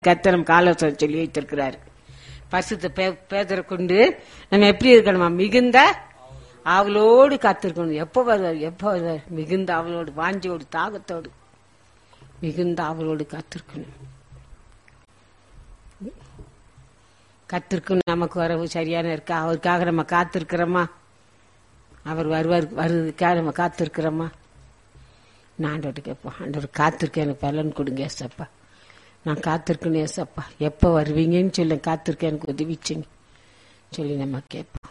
கர்த்தர் நமக்கு ஆலோசனை சொல்லி வைத்திருக்கிறார் பசுத்த பேதரை கொண்டு நம்ம எப்படி இருக்கணுமா மிகுந்த அவளோடு காத்திருக்கணும் எப்போ வருவார் எப்போ வருவார் மிகுந்த அவளோடு வாஞ்சியோடு தாகத்தோடு மிகுந்த அவளோடு காத்திருக்கணும் கத்திருக்கணும் நமக்கு வரவு சரியான இருக்கா அவருக்காக நம்ம காத்திருக்கிறோமா அவர் வருவார் வருவதுக்காக நம்ம காத்திருக்கிறோமா நான் ஆண்டவர்கிட்ட கேட்போம் ஆண்டவர் காத்திருக்கேன் எனக்கு பலன் கொடுங்க ஏசப்பா நான் காத்திருக்கணும் ஏசப்பா எப்போ வருவீங்கன்னு சொல்லி காத்திருக்கேன் எனக்கு உதவிச்சுங்க சொல்லி நம்ம கேட்போம்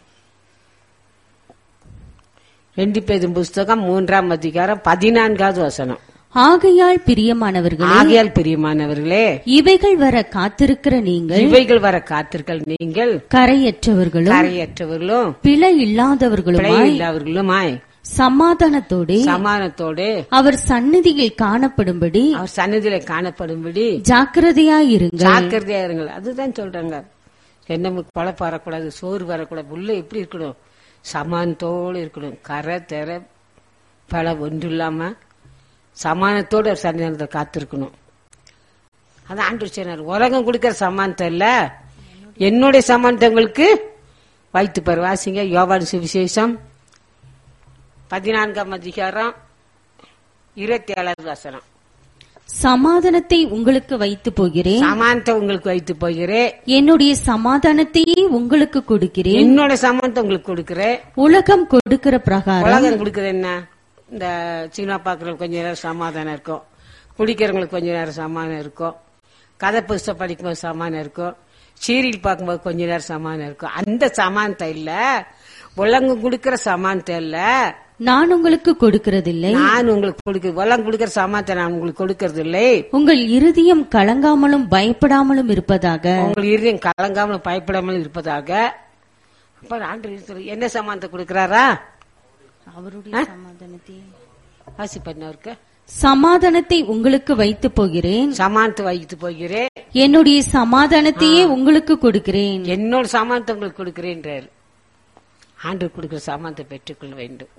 ரெண்டு பேரும் புஸ்தகம் மூன்றாம் அதிகாரம் பதினான்காவது வசனம் ஆகையால் பிரியமானவர்களே ஆகையால் பிரியமானவர்களே இவைகள் வர காத்திருக்கிற நீங்கள் இவைகள் வர காத்திருக்கள் நீங்கள் கரையற்றவர்களும் கரையற்றவர்களும் பிழை இல்லாதவர்களுமாய் பிழை இல்லாதவர்களுமாய் சமாதானத்தோடே சமானத்தோடு அவர் சந்நிதியில் காணப்படும்படி அவர் சன்னதியில காணப்படும்படி ஜாக்கிரதையாயிருங்கள் ஜாக்கிரதையா இருங்கள் அதுதான் சொல்றாங்க என்ன குழப்பம் வரக்கூடாது சோறு வரக்கூடாது உள்ள எப்படி இருக்கணும் சமானத்தோடு இருக்கணும் கரை தெர பல ஒன்று இல்லாம சமானத்தோடு ஒரு சன்னிதானத்தை காத்திருக்கணும் அதான் ஆண்டு சொன்னார் உலகம் கொடுக்கிற சமானத்தை இல்ல என்னுடைய சமானத்தை உங்களுக்கு வைத்து பாரு வாசிங்க யோவான் சுவிசேஷம் பதினான்காம் அதிகாரம் இருபத்தி ஏழாவது வசனம் சமாதானத்தை உங்களுக்கு வைத்து போகிறேன் சமானத்தை உங்களுக்கு வைத்து போகிறேன் என்னுடைய சமாதானத்தையே உங்களுக்கு கொடுக்கிறேன் என்னோட சமானத்தை உங்களுக்கு கொடுக்கிறேன் உலகம் கொடுக்கிற பிரகாரம் உலகம் கொடுக்குறது என்ன இந்த சினிமா பாக்குறவங்களுக்கு கொஞ்ச நேரம் சமாதானம் இருக்கும் குடிக்கிறவங்களுக்கு கொஞ்ச நேரம் சமாதானம் இருக்கும் கதை புஸ்தகம் படிக்கும்போது சமாதானம் இருக்கும் சீரியல் பார்க்கும்போது கொஞ்ச நேரம் சமாதானம் இருக்கும் அந்த சமானத்தை இல்ல உலகம் கொடுக்கிற சமானத்தை இல்ல நான் உங்களுக்கு கொடுக்கிறதில்லை நான் உங்களுக்கு கொடுக்க உலகம் கொடுக்கிற சமானத்தை நான் உங்களுக்கு கொடுக்கறது இல்லை உங்கள் இருதயம் கலங்காமலும் பயப்படாமலும் இருப்பதாக உங்கள் இருதயம் கலங்காமல் பயப்படாமல் இருப்பதாக அப்ப ஆண்டு என்ன சமானத்தை கொடுக்கிறாரா அவருடைய சமாதானத்தை வாசி பண்ணவருக்கு சமாதானத்தை உங்களுக்கு வைத்து போகிறேன் சமானத்தை வைத்து போகிறேன் என்னுடைய சமாதானத்தையே உங்களுக்கு கொடுக்கிறேன் என்னோட சாமானத்தை உங்களுக்கு கொடுக்கிறேன்றார் ஆண்டு கொடுக்கிற சாமானத்தை பெற்றுக்கொள்ள வேண்டும்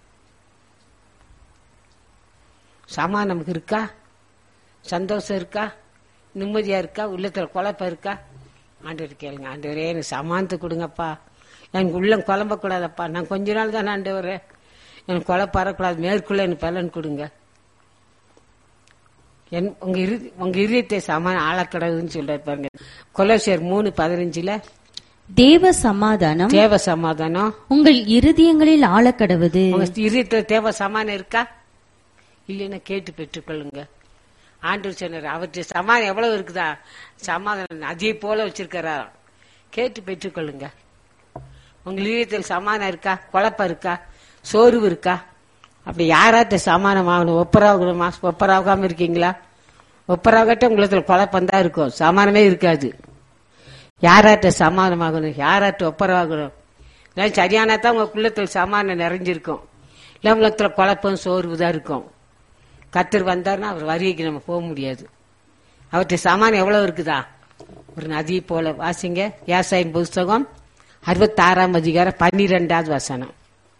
சாமான் நமக்கு இருக்கா சந்தோஷம் இருக்கா நிம்மதியா இருக்கா உள்ளத்துல குழப்பம் இருக்கா ஆண்டவர் கேளுங்க ஆண்டவரே எனக்கு சமானத்தை கொடுங்கப்பா எனக்கு உள்ளம் குழம்ப கூடாதப்பா நான் கொஞ்ச நாள் தான் ஆண்டவரே எனக்கு குழப்பம் வரக்கூடாது மேற்குள்ள எனக்கு பலன் கொடுங்க என் உங்க இரு உங்க இதயத்தை சமான ஆளக்கூடாதுன்னு சொல்றாரு பாருங்க கொலோசியர் மூணு பதினஞ்சுல தேவ சமாதானம் தேவ சமாதானம் உங்கள் இருதயங்களில் ஆழக்கடவது உங்க இதயத்துல தேவ சமானம் இருக்கா இல்லைன்னா கேட்டு பெற்றுக்கொள்ளுங்க ஆண்டவர் சொன்னார் அவற்றை சமாதானம் எவ்வளவு இருக்குதா சமாதானம் அதே போல வச்சிருக்காரா கேட்டு பெற்றுக்கொள்ளுங்க உங்க இதயத்தில் சமாதானம் இருக்கா குழப்பம் இருக்கா சோர்வு இருக்கா அப்படி யாராட்ட சமானம் ஆகணும் ஒப்பராகணுமா ஒப்பராகாம இருக்கீங்களா ஒப்பராகட்ட உங்களுக்கு குழப்பம் தான் இருக்கும் சமானமே இருக்காது யாராட்ட சமாதானமாகணும் யாராட்ட ஒப்பரவாகணும் இல்லை சரியானா தான் உங்க குள்ளத்தில் சமாதானம் நிறைஞ்சிருக்கும் இல்லை உள்ளத்துல குழப்பம் சோர்வு தான் இருக்கும் கத்தர் வந்தாருன்னா அவர் வரிக்கு நம்ம போக முடியாது அவர்கிட்ட சமானம் எவ்வளவு இருக்குதா ஒரு நதி போல வாசிங்க விவசாயம் புஸ்தகம் அறுபத்தாறாம் அதிகாரம் பன்னிரெண்டாவது வசனம்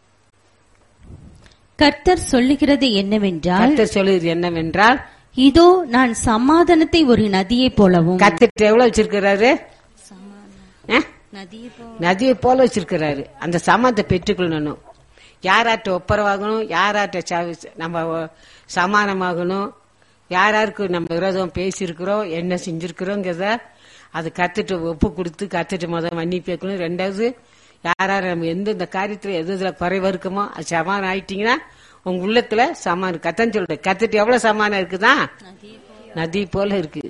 கர்த்தர் சொல்லுகிறது என்னவென்றால் கத்தர் சொல்லுது என்னவென்றால் இதோ நான் சமாதானத்தை ஒரு நதியைப் போலவும் கத்தர் எவ்வளவு வச்சிருக்கிறாரு ஆ? நதியை நதியை போல வச்சிருக்கிறாரு அந்த சமானத்தை பெற்றுக்கொள்ளணும் யாராட்ட ஒப்பரவாகணும் யாராட்ட ச- நம்ம ஒ- சமானமாகணும் யாராருக்கு நம்ம விரோதம் பேசியிருக்கிறோம் என்ன செஞ்சிருக்கிறோங்கிறத அது கத்துட்டு ஒப்பு கொடுத்து கத்துட்டு முதல் மன்னிப்பு வைக்கணும் ரெண்டாவது யாராரு நம்ம எந்தெந்த காரியத்துல எது இதுல குறைவா இருக்குமோ அது சமானம் ஆயிட்டீங்கன்னா உங்க உள்ளத்துல சமானம் கத்தன்னு சொல்றேன் கத்துட்டு எவ்வளவு சமானம் இருக்குதா நதி போல இருக்கு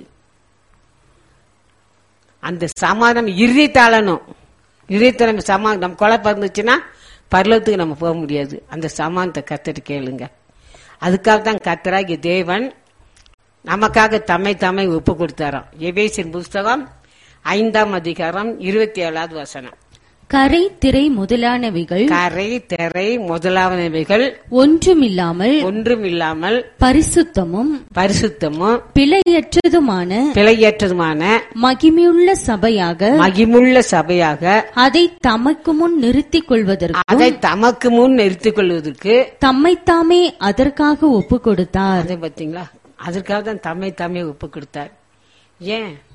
அந்த சமாதானம் இறுதித்தாளணும் இறுதித்த நம்ம சமா நம்ம குழப்பம் இருந்துச்சுன்னா பரலத்துக்கு நம்ம போக முடியாது அந்த சமானத்தை கத்துட்டு கேளுங்க அதுக்காக தான் கத்தராகிய தேவன் நமக்காக தம்மை தம்மை ஒப்பு கொடுத்தாராம் எபேசின் புஸ்தகம் ஐந்தாம் அதிகாரம் இருபத்தி ஏழாவது வசனம் கரை திரை முதலானவைகள் கரை திரை முதலாவனவைகள் ஒன்றுமில்லாமல் ஒன்றும் இல்லாமல் பரிசுத்தமும் பரிசுத்தமும் பிழையற்றதுமான பிழையற்றதுமான மகிமையுள்ள சபையாக மகிமுள்ள சபையாக அதை தமக்கு முன் நிறுத்திக் கொள்வதற்கு அதை தமக்கு முன் நிறுத்திக் கொள்வதற்கு தம்மைத்தாமே அதற்காக ஒப்பு கொடுத்தார் அதை பாத்தீங்களா அதற்காக தான் தம்மை தம்மை ஒப்பு கொடுத்தார் ஏன்